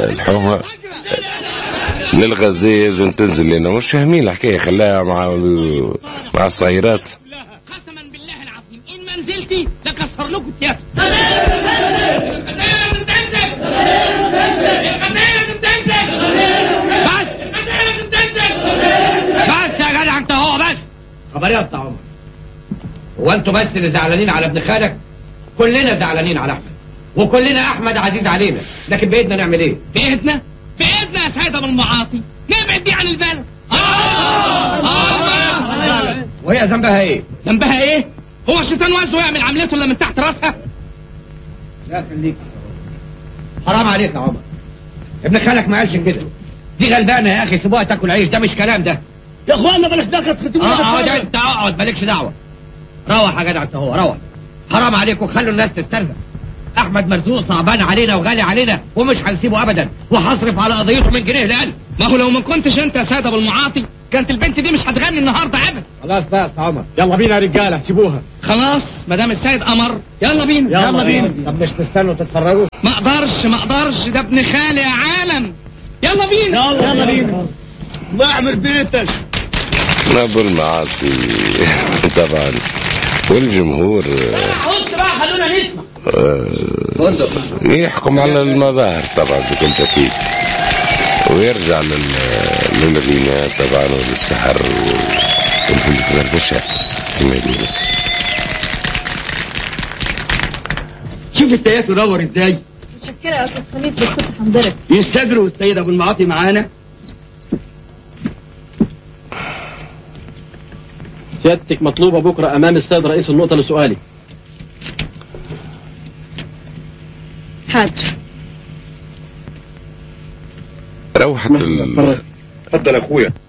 الحومه للغزاز تنزل لنا مش فاهمين الحكايه خلاها مع مع الصغيرات قسما بالله العظيم ان ما نزلتي لكسر لكم التياتر بس يا جدع انت هو بس خبر يا بتاع عمر هو انتوا بس اللي زعلانين على ابن خالك كلنا زعلانين على احمد وكلنا احمد عزيز علينا لكن بايدنا نعمل ايه بايدنا بايدنا يا سيد ابو المعاطي نبعد دي عن البلد آه آه وهي ذنبها ايه ذنبها ايه؟ هو الشيطان وزه يعمل عملته الا من تحت راسها؟ لا خليك حرام عليك يا عمر ابن خالك ما قالش كده دي غلبانه يا اخي سيبوها تاكل عيش ده مش كلام ده يا اخوانا بلاش نكت اه اقعد انت اقعد مالكش دعوه روح يا جدع انت هو روح حرام عليكم خلوا الناس تسترزق احمد مرزوق صعبان علينا وغالي علينا ومش هنسيبه ابدا وهصرف على قضيته من جنيه لقلب ما هو لو ما كنتش انت يا سيد ابو المعاطي كانت البنت دي مش هتغني النهارده ابدا خلاص بقى يا عمر يلا بينا يا رجاله سيبوها خلاص ما دام السيد امر يلا بينا يلا بينا طب مش تستنوا تتفرجوا ما اقدرش ما اقدرش ده ابن خالي يا عالم يلا بينا يلا بينا واعمل بيتك ابو المعاطي طبعا والجمهور قلت بقى خلونا نسمع يحكم على المظاهر طبعا بكل تأكيد ويرجع لل... للغناء طبعا وللسحر والفرفشة كما يقولوا شوف التياتو دور ازاي متشكرة يا أستاذ خليل بس كنت هنضرب يستجروا السيد ابو المعاطي معانا سيادتك مطلوبة بكرة أمام السيد رئيس النقطة لسؤالي حاضر روحت ال... اتفضل اخويا